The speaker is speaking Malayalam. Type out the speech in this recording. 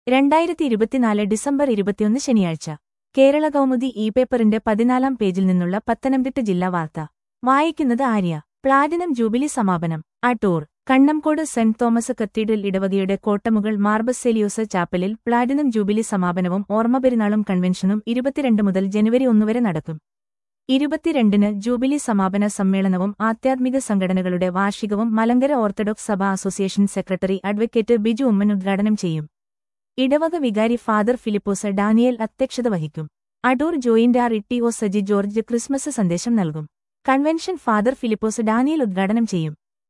രണ്ടായിരത്തി ഇരുപത്തിനാല് ഡിസംബർ ഇരുപത്തിയൊന്ന് ശനിയാഴ്ച കേരള കൗമുദി ഇ പേപ്പറിന്റെ പതിനാലാം പേജിൽ നിന്നുള്ള പത്തനംതിട്ട ജില്ലാ വാർത്ത വായിക്കുന്നത് ആര്യ പ്ലാറ്റിനം ജൂബിലി സമാപനം Adoor Kannamcode Saint Thomas cathedral ഇടവകയുടെ കോട്ടമുകൾ മാർബസേലിയോസ് ചാപ്പലിൽ പ്ലാറ്റിനം ജൂബിലി സമാപനവും ഓർമ്മപെരുന്നാളും കൺവെൻഷനും ഇരുപത്തിരണ്ട് മുതൽ ജനുവരി ഒന്ന് വരെ നടക്കും ഇരുപത്തിരണ്ടിന് ജൂബിലി സമാപന സമ്മേളനവും ആധ്യാത്മിക സംഘടനകളുടെ വാർഷികവും മലങ്കര ഓർത്തഡോക്സ് സഭ association secretary advocate Biju Oommen ഉദ്ഘാടനം ചെയ്യും ഇടവക വികാരി ഫാദർ ഫിലിപ്പോസ് ഡാനിയേൽ അധ്യക്ഷത വഹിക്കും Adoor joint R Itty O Saji George Christmas സന്ദേശം നൽകും കൺവെൻഷൻ ഫാദർ ഫിലിപ്പോസ് ഡാനിയേൽ ഉദ്ഘാടനം ചെയ്യും